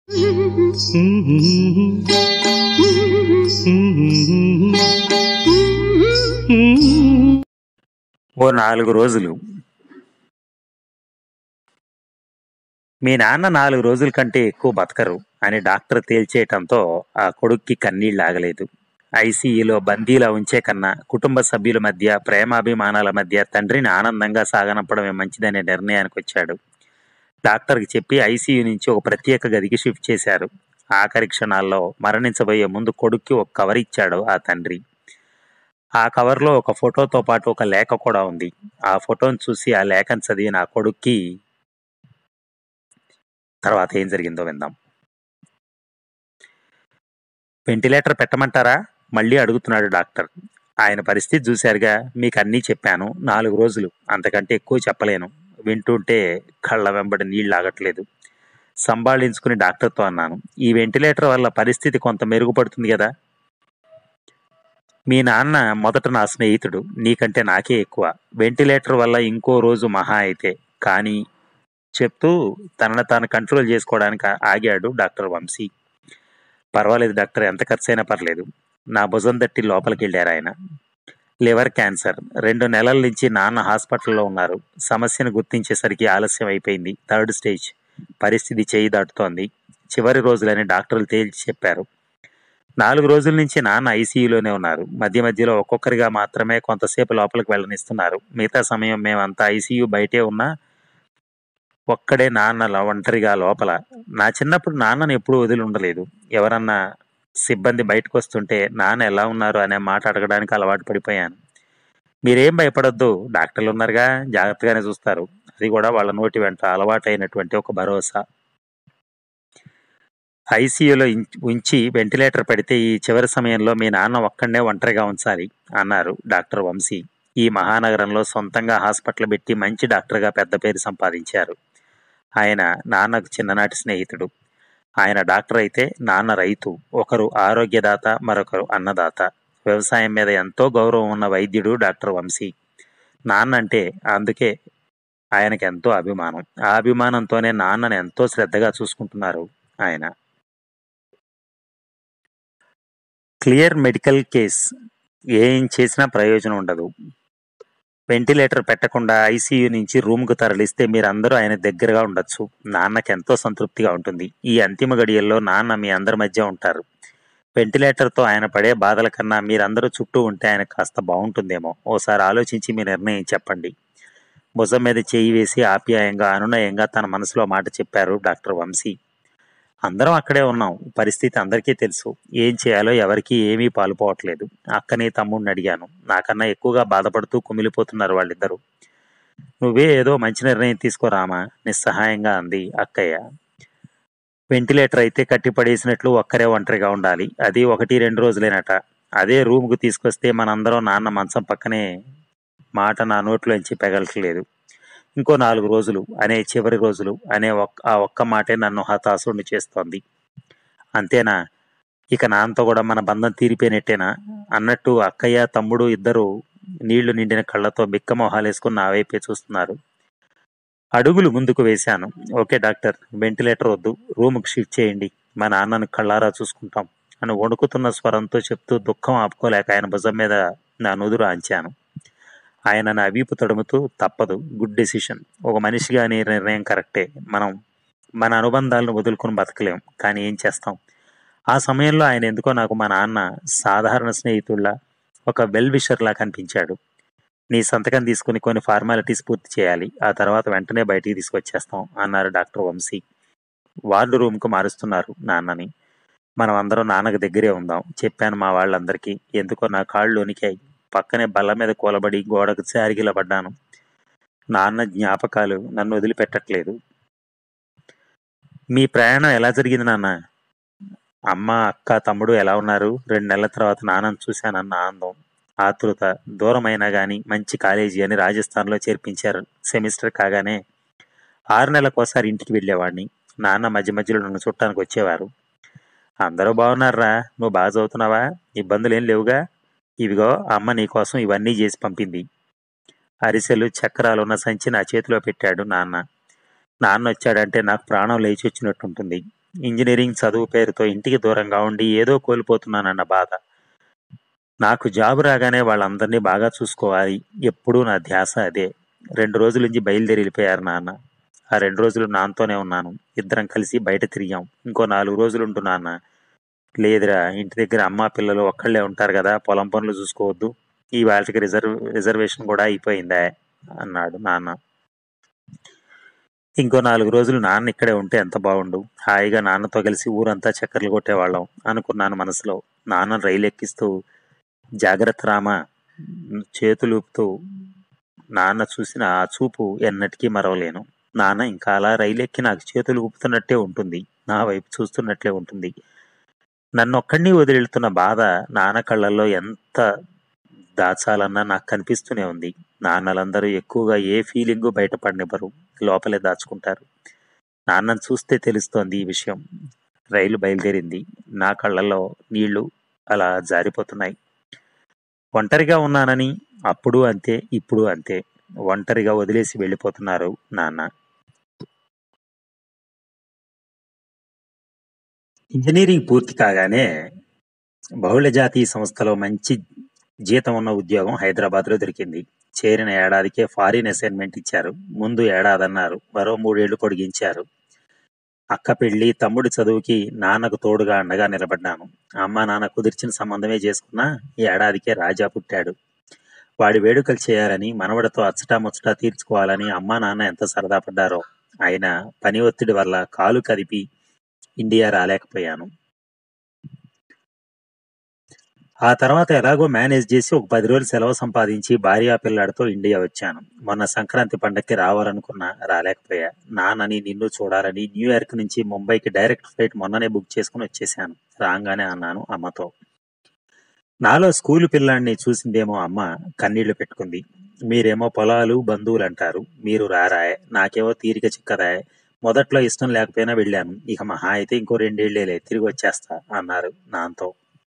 ఓ నాలుగు రోజులు మీ నాన్న నాలుగు రోజుల కంటే ఎక్కువ బతకరు అని డాక్టర్ తేల్చేయటంతో ఆ కొడుక్కి కన్నీళ్ళు ఆగలేదు ఐసీయూలో బందీలా ఉంచే కన్నా కుటుంబ సభ్యుల మధ్య ప్రేమాభిమానాల మధ్య తండ్రిని ఆనందంగా సాగనంపడమే మంచిదనే నిర్ణయానికి వచ్చాడు డాక్టర్కి చెప్పి ఐసీయూ నుంచి ఒక ప్రత్యేక గదికి షిఫ్ట్ చేశారు ఆఖరి క్షణాల్లో మరణించబోయే ముందు కొడుక్కి ఒక కవర్ ఇచ్చాడు ఆ తండ్రి ఆ కవర్లో ఒక ఫోటోతో పాటు ఒక లేఖ కూడా ఉంది ఆ ఫోటోని చూసి ఆ లేఖను చదివి నా కొడుక్కి తర్వాత ఏం జరిగిందో విందాం వెంటిలేటర్ పెట్టమంటారా మళ్ళీ అడుగుతున్నాడు డాక్టర్ ఆయన పరిస్థితి చూశారుగా మీకు అన్నీ చెప్పాను నాలుగు రోజులు అంతకంటే ఎక్కువ చెప్పలేను వింటుంటే కళ్ళ వెంబడి నీళ్ళు ఆగట్లేదు సంభాళించుకుని డాక్టర్తో అన్నాను ఈ వెంటిలేటర్ వల్ల పరిస్థితి కొంత మెరుగుపడుతుంది కదా మీ నాన్న మొదట నా స్నేహితుడు నీకంటే నాకే ఎక్కువ వెంటిలేటర్ వల్ల ఇంకో రోజు మహా అయితే కానీ చెప్తూ తనను తాను కంట్రోల్ చేసుకోవడానికి ఆగాడు డాక్టర్ వంశీ పర్వాలేదు డాక్టర్ ఎంత ఖర్చైనా పర్లేదు నా భుజం తట్టి లోపలికి వెళ్ళారు ఆయన లివర్ క్యాన్సర్ రెండు నెలల నుంచి నాన్న హాస్పిటల్లో ఉన్నారు సమస్యను గుర్తించేసరికి ఆలస్యం అయిపోయింది థర్డ్ స్టేజ్ పరిస్థితి చేయి దాటుతోంది చివరి రోజులని డాక్టర్లు తేల్చి చెప్పారు నాలుగు రోజుల నుంచి నాన్న ఐసీయూలోనే ఉన్నారు మధ్య మధ్యలో ఒక్కొక్కరిగా మాత్రమే కొంతసేపు లోపలికి వెళ్ళనిస్తున్నారు మిగతా సమయం మేమంతా ఐసీయూ బయటే ఉన్నా ఒక్కడే నాన్న ల- ఒంటరిగా లోపల నా చిన్నప్పుడు నాన్నను ఎప్పుడూ వదిలి ఉండలేదు ఎవరన్నా సిబ్బంది బయటకు వస్తుంటే నాన్న ఎలా ఉన్నారు అనే మాట అడగడానికి అలవాటు పడిపోయాను మీరేం భయపడొద్దు డాక్టర్లు ఉన్నారుగా జాగ్రత్తగానే చూస్తారు అది కూడా వాళ్ళ నోటి వెంట అలవాటైనటువంటి ఒక భరోసా ఐసీయూలో ఉంచి వెంటిలేటర్ పెడితే ఈ చివరి సమయంలో మీ నాన్న ఒక్కడనే ఒంటరిగా ఉంచాలి అన్నారు డాక్టర్ వంశీ ఈ మహానగరంలో సొంతంగా హాస్పిటల్ పెట్టి మంచి డాక్టర్గా పెద్ద పేరు సంపాదించారు ఆయన నాన్నకు చిన్ననాటి స్నేహితుడు ఆయన డాక్టర్ అయితే నాన్న రైతు ఒకరు ఆరోగ్యదాత మరొకరు అన్నదాత వ్యవసాయం మీద ఎంతో గౌరవం ఉన్న వైద్యుడు డాక్టర్ వంశీ నాన్న అంటే అందుకే ఆయనకి ఎంతో అభిమానం ఆ అభిమానంతోనే నాన్నను ఎంతో శ్రద్ధగా చూసుకుంటున్నారు ఆయన క్లియర్ మెడికల్ కేస్ ఏం చేసినా ప్రయోజనం ఉండదు వెంటిలేటర్ పెట్టకుండా ఐసీయూ నుంచి రూమ్కు తరలిస్తే మీరందరూ ఆయన దగ్గరగా ఉండొచ్చు నాన్నకి ఎంతో సంతృప్తిగా ఉంటుంది ఈ అంతిమ గడియల్లో నాన్న మీ అందరి మధ్య ఉంటారు వెంటిలేటర్తో ఆయన పడే బాధల కన్నా మీరందరూ చుట్టూ ఉంటే ఆయన కాస్త బాగుంటుందేమో ఓసారి ఆలోచించి మీ నిర్ణయం చెప్పండి భుజం మీద చేయి వేసి ఆప్యాయంగా అనునయంగా తన మనసులో మాట చెప్పారు డాక్టర్ వంశీ అందరం అక్కడే ఉన్నాం పరిస్థితి అందరికీ తెలుసు ఏం చేయాలో ఎవరికీ ఏమీ పాలుపోవట్లేదు అక్కని తమ్ముడిని అడిగాను నాకన్నా ఎక్కువగా బాధపడుతూ కుమిలిపోతున్నారు వాళ్ళిద్దరూ నువ్వే ఏదో మంచి నిర్ణయం తీసుకోరామా నిస్సహాయంగా అంది అక్కయ్య వెంటిలేటర్ అయితే కట్టిపడేసినట్లు ఒక్కరే ఒంటరిగా ఉండాలి అది ఒకటి రెండు రోజులేనట అదే రూమ్కు తీసుకొస్తే మనందరం నాన్న మంచం పక్కనే మాట నా నోట్లోంచి పెగలట్లేదు ఇంకో నాలుగు రోజులు అనే చివరి రోజులు అనే ఒక్క ఆ ఒక్క మాటే నన్ను హతాశుడిని చేస్తోంది అంతేనా ఇక నాన్నతో కూడా మన బంధం తీరిపోయినట్టేనా అన్నట్టు అక్కయ్య తమ్ముడు ఇద్దరు నీళ్లు నిండిన కళ్ళతో బిక్క మొహాలేసుకుని నా వైపే చూస్తున్నారు అడుగులు ముందుకు వేశాను ఓకే డాక్టర్ వెంటిలేటర్ వద్దు రూమ్కి షిఫ్ట్ చేయండి మా నాన్నను కళ్ళారా చూసుకుంటాం అని వణుకుతున్న స్వరంతో చెప్తూ దుఃఖం ఆపుకోలేక ఆయన భుజం మీద నా నుదురు ఆంచాను ఆయన నా వీపు తడుముతూ తప్పదు గుడ్ డెసిషన్ ఒక మనిషిగా నీ నిర్ణయం కరెక్టే మనం మన అనుబంధాలను వదులుకొని బతకలేం కానీ ఏం చేస్తాం ఆ సమయంలో ఆయన ఎందుకో నాకు మా నాన్న సాధారణ స్నేహితుల్లా ఒక వెల్ విషర్లా కనిపించాడు నీ సంతకం తీసుకుని కొన్ని ఫార్మాలిటీస్ పూర్తి చేయాలి ఆ తర్వాత వెంటనే బయటికి తీసుకొచ్చేస్తాం అన్నారు డాక్టర్ వంశీ వార్డు రూమ్కు మారుస్తున్నారు నాన్నని మనం అందరం నాన్నకు దగ్గరే ఉందాం చెప్పాను మా వాళ్ళందరికీ ఎందుకో నా కాళ్ళు వణికాయి పక్కనే బల్ల మీద కూలబడి గోడకు జారిగిలబడ్డాను నాన్న జ్ఞాపకాలు నన్ను వదిలిపెట్టట్లేదు మీ ప్రయాణం ఎలా జరిగింది నాన్న అమ్మ అక్క తమ్ముడు ఎలా ఉన్నారు రెండు నెలల తర్వాత నాన్నను చూశానన్న ఆనందం ఆతృత దూరమైనా కానీ మంచి కాలేజీ అని రాజస్థాన్లో చేర్పించారు సెమిస్టర్ కాగానే ఆరు నెలలకోసారి ఇంటికి వెళ్ళేవాడిని నాన్న మధ్య మధ్యలో నన్ను చుట్టానికి వచ్చేవారు అందరూ బాగున్నారా నువ్వు బాగా చదువుతున్నావా ఇబ్బందులు ఏం లేవుగా ఇవిగో అమ్మ నీకోసం ఇవన్నీ చేసి పంపింది అరిసెలు చక్రాలు ఉన్న సంచి నా చేతిలో పెట్టాడు నాన్న నాన్న వచ్చాడంటే నాకు ప్రాణం లేచి వచ్చినట్టుంటుంది ఇంజనీరింగ్ చదువు పేరుతో ఇంటికి దూరంగా ఉండి ఏదో కోల్పోతున్నానన్న బాధ నాకు జాబ్ రాగానే వాళ్ళందరినీ బాగా చూసుకోవాలి ఎప్పుడూ నా ధ్యాస అదే రెండు రోజుల నుంచి బయలుదేరి వెళ్ళిపోయారు నాన్న ఆ రెండు రోజులు నాన్నతోనే ఉన్నాను ఇద్దరం కలిసి బయట తిరిగాం ఇంకో నాలుగు రోజులు ఉంటు నాన్న లేదురా ఇంటి దగ్గర అమ్మ పిల్లలు ఒక్కళ్ళే ఉంటారు కదా పొలం పనులు చూసుకోవద్దు ఈ వాళ్ళకి రిజర్వ్ రిజర్వేషన్ కూడా అయిపోయిందా అన్నాడు నాన్న ఇంకో నాలుగు రోజులు నాన్న ఇక్కడే ఉంటే ఎంత బాగుండు హాయిగా నాన్నతో కలిసి ఊరంతా చక్కర్లు కొట్టేవాళ్ళం అనుకున్నాను మనసులో నాన్న రైలు ఎక్కిస్తూ జాగ్రత్త రామా చేతులు ఊపుతూ నాన్న చూసిన ఆ చూపు ఎన్నటికీ మరవలేను నాన్న ఇంకా అలా రైలు ఎక్కి నాకు చేతులు ఊపుతున్నట్టే ఉంటుంది నా వైపు చూస్తున్నట్లే ఉంటుంది నన్ను ఒక్కడిని వదిలివెళ్తున్న బాధ నాన్న కళ్ళల్లో ఎంత దాచాలన్నా నాకు కనిపిస్తూనే ఉంది నాన్నలందరూ ఎక్కువగా ఏ ఫీలింగు బయటపడనివ్వరు లోపలే దాచుకుంటారు నాన్నను చూస్తే తెలుస్తోంది ఈ విషయం రైలు బయలుదేరింది నా కళ్ళల్లో నీళ్లు అలా జారిపోతున్నాయి ఒంటరిగా ఉన్నానని అప్పుడు అంతే ఇప్పుడు అంతే ఒంటరిగా వదిలేసి వెళ్ళిపోతున్నారు నాన్న ఇంజనీరింగ్ పూర్తి కాగానే బహుళ జాతీయ సంస్థలో మంచి జీతం ఉన్న ఉద్యోగం హైదరాబాద్లో దొరికింది చేరిన ఏడాదికే ఫారిన్ అసైన్మెంట్ ఇచ్చారు ముందు ఏడాది అన్నారు మరో మూడేళ్లు పొడిగించారు అక్క పెళ్లి తమ్ముడి చదువుకి నాన్నకు తోడుగా అండగా నిలబడ్డాను అమ్మ నాన్న కుదిర్చిన సంబంధమే చేసుకున్నా ఈ ఏడాదికే రాజా పుట్టాడు వాడి వేడుకలు చేయాలని మనవడితో అచ్చటా ముచ్చటా తీర్చుకోవాలని అమ్మా నాన్న ఎంత సరదా పడ్డారో అయినా పని ఒత్తిడి వల్ల కాలు కదిపి ఇండియా రాలేకపోయాను ఆ తర్వాత ఎలాగో మేనేజ్ చేసి ఒక పది రోజులు సెలవు సంపాదించి భార్యా పిల్లాడితో ఇండియా వచ్చాను మొన్న సంక్రాంతి పండక్కి రావాలనుకున్నా రాలేకపోయా నాన్నని నిన్ను చూడాలని న్యూయార్క్ నుంచి ముంబైకి డైరెక్ట్ ఫ్లైట్ మొన్ననే బుక్ చేసుకుని వచ్చేసాను రాగానే అన్నాను అమ్మతో నాలో స్కూలు పిల్లాడిని చూసిందేమో అమ్మ కన్నీళ్లు పెట్టుకుంది మీరేమో పొలాలు బంధువులు అంటారు మీరు రారాయ్ నాకేమో తీరిక చిక్కదాయ్ మొదట్లో ఇష్టం లేకపోయినా వెళ్ళాను ఇక మహా అయితే ఇంకో రెండేళ్లేలే తిరిగి వచ్చేస్తా అన్నారు నాతో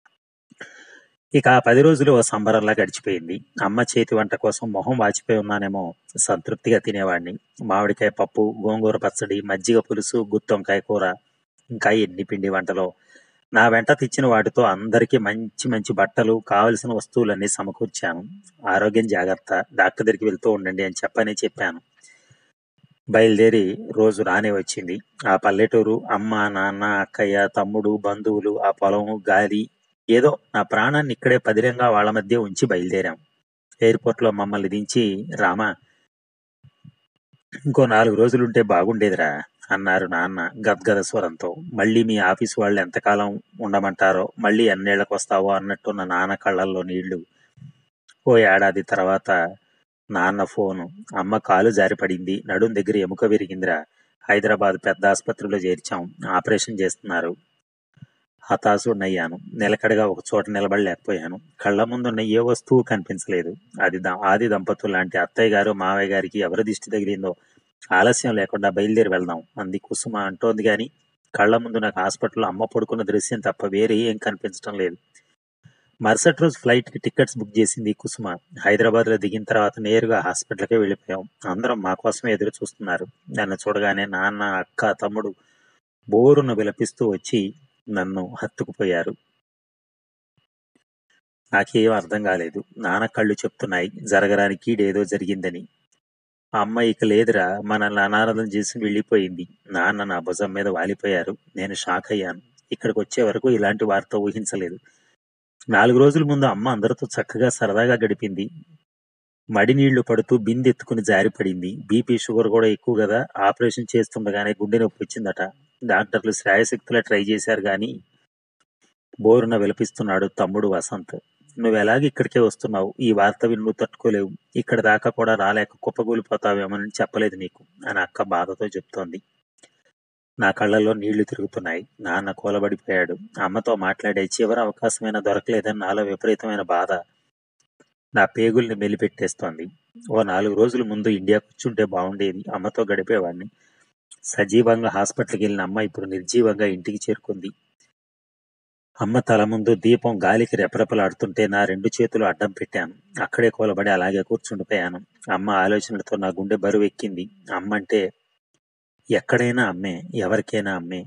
ఇక ఆ పది రోజులు ఓ సంబరంలా గడిచిపోయింది అమ్మ చేతి వంట కోసం మొహం వాచిపోయి ఉన్నానేమో సంతృప్తిగా తినేవాడిని మామిడికాయ పప్పు గోంగూర పచ్చడి మజ్జిగ పులుసు గుత్తొంకాయ కూర ఇంకా ఎన్ని పిండి వంటలో నా వెంట తెచ్చిన వాటితో అందరికీ మంచి మంచి బట్టలు కావలసిన వస్తువులన్నీ సమకూర్చాను ఆరోగ్యం జాగ్రత్త డాక్టర్ దగ్గరికి వెళ్తూ ఉండండి అని చెప్పని చెప్పాను బయలుదేరి రోజు రానే వచ్చింది ఆ పల్లెటూరు అమ్మ నాన్న అక్కయ్య తమ్ముడు బంధువులు ఆ పొలం గాలి ఏదో నా ప్రాణాన్ని ఇక్కడే పదిలంగా వాళ్ళ మధ్య ఉంచి బయలుదేరాం ఎయిర్పోర్ట్ లో మమ్మల్ని దించి రామా ఇంకో నాలుగు రోజులుంటే బాగుండేదిరా అన్నారు నాన్న గద్గద స్వరంతో మళ్ళీ మీ ఆఫీస్ వాళ్ళు ఎంతకాలం ఉండమంటారో మళ్ళీ ఎన్నేళ్లకు వస్తావో అన్నట్టున్న నాన్న కళ్ళల్లో నీళ్లు ఓ ఏడాది తర్వాత నాన్న ఫోను అమ్మ కాలు జారిపడింది నడుం దగ్గర ఎముక విరిగిందిరా హైదరాబాద్ పెద్ద ఆసుపత్రిలో చేర్చాం ఆపరేషన్ చేస్తున్నారు హతాశుడినయ్యాను నిలకడగా ఒక చోట నిలబడలేకపోయాను కళ్ళ ముందున్న ఏ వస్తువు కనిపించలేదు అది ద- ఆది దంపతులు లాంటి అత్తయ్య గారు మావయ్య గారికి ఎవరి దిష్టి తగిలిందో ఆలస్యం లేకుండా బయలుదేరి వెళ్దాం అంది కుసుమ అంటోంది గాని కళ్ళ ముందు నాకు హాస్పిటల్లో అమ్మ పడుకున్న దృశ్యం తప్ప వేరే ఏం కనిపించడం లేదు మరుసటి రోజు ఫ్లైట్ కి టికెట్స్ బుక్ చేసింది కుసుమ హైదరాబాద్ లో దిగిన తర్వాత నేరుగా హాస్పిటల్కే వెళ్ళిపోయాం అందరం మా కోసమే ఎదురు చూస్తున్నారు నన్ను చూడగానే నాన్న అక్క తమ్ముడు బోరున విలపిస్తూ వచ్చి నన్ను హత్తుకుపోయారు నాకేం అర్థం కాలేదు నాన్న కళ్ళు చెప్తున్నాయి జరగడానికి ఏదో జరిగిందని ఆ అమ్మ ఇక లేదురా మనల్ని అనాథం చేసి వెళ్ళిపోయింది నాన్న నా భుజం మీద వాలిపోయారు నేను షాక్ అయ్యాను ఇక్కడికి వచ్చే వరకు ఇలాంటి వార్త ఊహించలేదు నాలుగు రోజుల ముందు అమ్మ అందరితో చక్కగా సరదాగా గడిపింది మడి నీళ్లు పడుతూ బిందె ఎత్తుకుని జారిపడింది బీపీ షుగర్ కూడా ఎక్కువ కదా ఆపరేషన్ చేస్తుండగానే గుండె నొప్పి వచ్చిందట డాక్టర్లు శ్రాయశక్తులా ట్రై చేశారు గాని బోరున విలపిస్తున్నాడు తమ్ముడు వసంత్ నువ్వు ఎలాగ ఇక్కడికే వస్తున్నావు ఈ వార్త విని నువ్వు తట్టుకోలేవు ఇక్కడ దాకా కూడా రాలేక కుప్పగూలిపోతావేమోనని చెప్పలేదు నీకు అని అక్క బాధతో చెప్తోంది నా కళ్ళల్లో నీళ్లు తిరుగుతున్నాయి నాన్న కూలబడిపోయాడు అమ్మతో మాట్లాడే చివరి అవకాశమైనా దొరకలేదని నాలో విపరీతమైన బాధ నా పేగుల్ని మెలిపెట్టేస్తోంది ఓ నాలుగు రోజుల ముందు ఇండియాకు వచ్చుంటే బాగుండేది అమ్మతో గడిపేవాడిని సజీవంగా హాస్పిటల్కి వెళ్ళిన అమ్మ ఇప్పుడు నిర్జీవంగా ఇంటికి చేరుకుంది అమ్మ తల ముందు దీపం గాలికి రెపరెపలాడుతుంటే నా రెండు చేతులు అడ్డం పెట్టాను అక్కడే కూలబడి అలాగే కూర్చుండిపోయాను అమ్మ ఆలోచనలతో నా గుండె బరువు ఎక్కింది అమ్మ అంటే ఎక్కడైనా అమ్మే ఎవరికైనా అమ్మే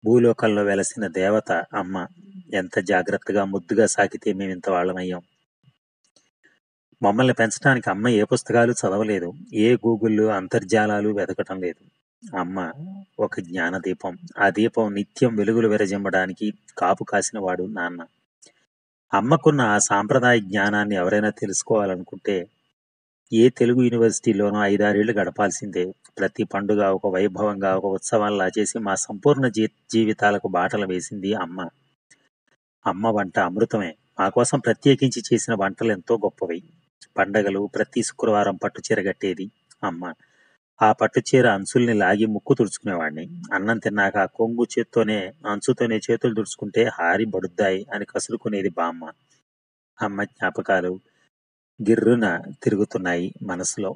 భూలోకంలో వెలసిన దేవత అమ్మ ఎంత జాగ్రత్తగా ముద్దుగా సాకితే మేము ఇంత వాళ్ళమయ్యాం మమ్మల్ని పెంచడానికి అమ్మ ఏ పుస్తకాలు చదవలేదు ఏ గూగుల్ అంతర్జాలాలు వెతకటం లేదు అమ్మ ఒక జ్ఞాన దీపం ఆ దీపం నిత్యం వెలుగులు విరజిమ్మడానికి కాపు కాసిన వాడు నాన్న అమ్మకున్న ఆ సాంప్రదాయ జ్ఞానాన్ని ఎవరైనా తెలుసుకోవాలనుకుంటే ఏ తెలుగు యూనివర్సిటీలోనూ ఐదారేళ్లు గడపాల్సిందే ప్రతి పండుగ ఒక వైభవంగా ఒక ఉత్సవంలా చేసి మా సంపూర్ణ జీ జీవితాలకు బాటలు వేసింది అమ్మ అమ్మ వంట అమృతమే మా కోసం ప్రత్యేకించి చేసిన వంటలు ఎంతో గొప్పవి పండగలు ప్రతి శుక్రవారం పట్టు చీర కట్టేది అమ్మ ఆ పట్టు చీర అంచుల్ని లాగి ముక్కు తుడుచుకునేవాడిని అన్నం తిన్నాక ఆ కొంగు చేత్తోనే అంచుతోనే చేతులు తుడుచుకుంటే హారి బడుద్దాయి అని కసురుకునేది బామ్మ అమ్మ జ్ఞాపకాలు గిర్రున తిరుగుతున్నాయి మనసులో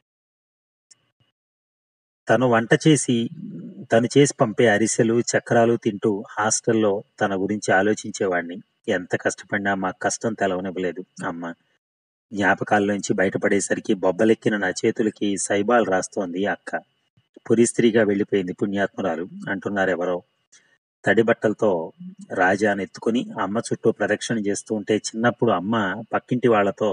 తను వంట చేసి తను చేసి పంపే అరిసెలు చక్రాలు తింటూ హాస్టల్లో తన గురించి ఆలోచించేవాడిని ఎంత కష్టపడినా మా కష్టం తెలవనివ్వలేదు అమ్మ జ్ఞాపకాల్లోంచి బయటపడేసరికి బొబ్బలెక్కిన నా చేతులకి సైబాల్ రాస్తోంది అక్క పురి స్త్రీగా వెళ్ళిపోయింది పుణ్యాత్మురాలు అంటున్నారెవరో తడి బట్టలతో రాజాను ఎత్తుకుని అమ్మ చుట్టూ ప్రదక్షిణ చేస్తూ ఉంటే చిన్నప్పుడు అమ్మ పక్కింటి వాళ్ళతో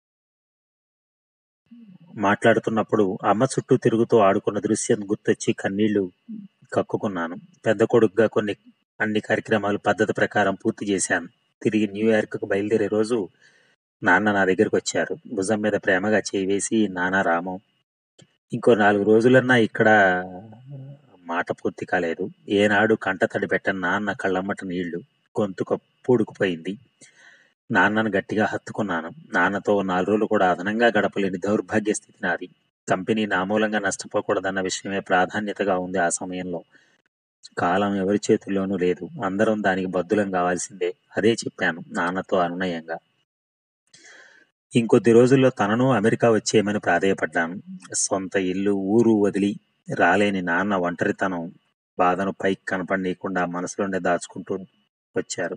మాట్లాడుతున్నప్పుడు అమ్మ చుట్టూ తిరుగుతూ ఆడుకున్న దృశ్యం గుర్తొచ్చి కన్నీళ్లు కక్కుకున్నాను పెద్ద కొడుకుగా కొన్ని అన్ని కార్యక్రమాలు పద్ధతి ప్రకారం పూర్తి చేశాను తిరిగి న్యూయార్క్ కు బయలుదేరే రోజు నాన్న నా దగ్గరికి వచ్చారు భుజం మీద ప్రేమగా చేయి వేసి నాన్న రామం ఇంకో నాలుగు రోజులన్నా ఇక్కడ మాట పూర్తి కాలేదు ఏనాడు కంట తడి పెట్టని నాన్న కళ్ళమ్మట నీళ్లు గొంతుక పూడుకుపోయింది నాన్నను గట్టిగా హత్తుకున్నాను నాన్నతో నాలుగు రోజులు కూడా అదనంగా గడపలేని దౌర్భాగ్య స్థితి నాది కంపెనీ నా మూలంగా నష్టపోకూడదన్న విషయమే ప్రాధాన్యతగా ఉంది ఆ సమయంలో కాలం ఎవరి చేతుల్లోనూ లేదు అందరం దానికి బద్దులం కావాల్సిందే అదే చెప్పాను నాన్నతో అనునయంగా ఇంకొద్ది రోజుల్లో తనను అమెరికా వచ్చేయమని ప్రాధేయపడ్డాను సొంత ఇల్లు ఊరు వదిలి రాలేని నాన్న ఒంటరితనం బాధను పైకి కనపడనీయకుండా మనసులోనే దాచుకుంటూ వచ్చారు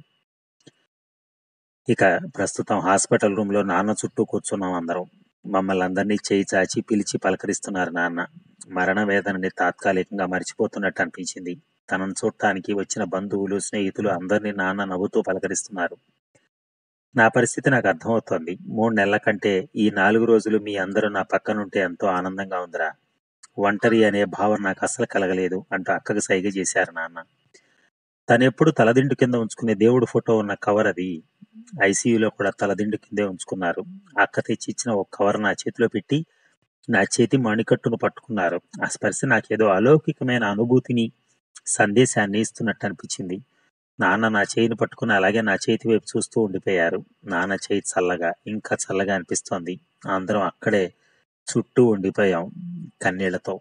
ఇక ప్రస్తుతం హాస్పిటల్ రూమ్ లో నాన్న చుట్టూ కూర్చున్నాం అందరం మమ్మల్ని అందరినీ చేయి చాచి పిలిచి పలకరిస్తున్నారు నాన్న మరణ వేదనని తాత్కాలికంగా మర్చిపోతున్నట్టు అనిపించింది తనను చూడటానికి వచ్చిన బంధువులు స్నేహితులు అందరినీ నాన్న నవ్వుతూ పలకరిస్తున్నారు నా పరిస్థితి నాకు అర్థమవుతోంది మూడు నెలల కంటే ఈ నాలుగు రోజులు మీ అందరూ నా పక్కనుంటే ఎంతో ఆనందంగా ఉందిరా ఒంటరి అనే భావన నాకు అస్సలు కలగలేదు అంటూ అక్కకు సైగ చేశారు నాన్న తనెప్పుడు తలదిండు కింద ఉంచుకునే దేవుడు ఫోటో ఉన్న కవర్ అది ఐసీయూలో కూడా తలదిండు కిందే ఉంచుకున్నారు అక్క తెచ్చి ఇచ్చిన ఒక కవర్ నా చేతిలో పెట్టి నా చేతి మణికట్టును పట్టుకున్నారు ఆ స్పర్శ నాకేదో అలౌకికమైన అనుభూతిని సందేశాన్ని ఇస్తున్నట్టు అనిపించింది నాన్న నా చేయిని పట్టుకుని అలాగే నా చేతి వైపు చూస్తూ ఉండిపోయారు నాన్న చేయి చల్లగా ఇంకా చల్లగా అనిపిస్తోంది అందరం అక్కడే చుట్టూ ఉండిపోయాం కన్నీళ్లతో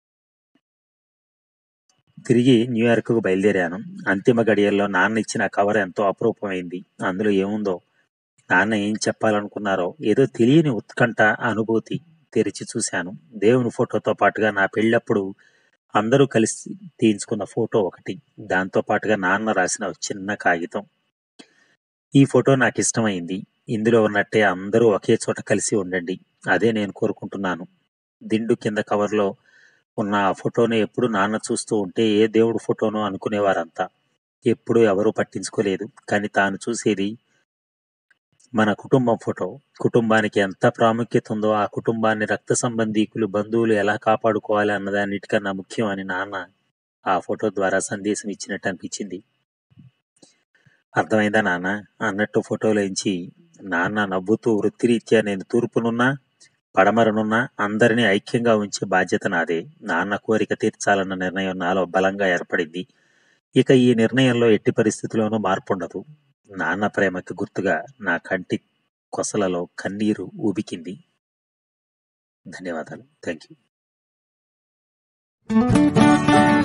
తిరిగి న్యూయార్క్ కు బయలుదేరాను అంతిమ గడియల్లో నాన్న ఇచ్చిన కవర్ ఎంతో అపురూపమైంది అందులో ఏముందో నాన్న ఏం చెప్పాలనుకున్నారో ఏదో తెలియని ఉత్కంఠ అనుభూతి తెరిచి చూశాను దేవుని ఫోటోతో పాటుగా నా పెళ్ళప్పుడు అందరూ కలిసి తీయించుకున్న ఫోటో ఒకటి దాంతో పాటుగా నాన్న రాసిన ఒక చిన్న కాగితం ఈ ఫోటో నాకు ఇష్టమైంది ఇందులో ఉన్నట్టే అందరూ ఒకే చోట కలిసి ఉండండి అదే నేను కోరుకుంటున్నాను దిండు కింద కవర్లో ఉన్న ఆ ఫోటోని ఎప్పుడు నాన్న చూస్తూ ఉంటే ఏ దేవుడు ఫోటోనో అనుకునేవారంతా ఎప్పుడూ ఎవరూ పట్టించుకోలేదు కానీ తాను చూసేది మన కుటుంబం ఫోటో కుటుంబానికి ఎంత ప్రాముఖ్యత ఉందో ఆ కుటుంబాన్ని రక్త సంబంధీకులు బంధువులు ఎలా కాపాడుకోవాలి అన్నదాన్నిటికన్నా ముఖ్యం అని నాన్న ఆ ఫోటో ద్వారా సందేశం ఇచ్చినట్టు అనిపించింది అర్థమైందా నాన్న అన్నట్టు ఫోటోలోంచి నాన్న నవ్వుతూ వృత్తిరీత్యా నేను తూర్పునున్నా పడమరనున్నా అందరినీ ఐక్యంగా ఉంచే బాధ్యత నాదే నాన్న కోరిక తీర్చాలన్న నిర్ణయం నాలో బలంగా ఏర్పడింది ఇక ఈ నిర్ణయంలో ఎట్టి పరిస్థితుల్లోనూ మార్పుండదు నాన్న ప్రేమకి గుర్తుగా నా కంటి కొసలలో కన్నీరు ఊబికింది ధన్యవాదాలు థ్యాంక్ యూ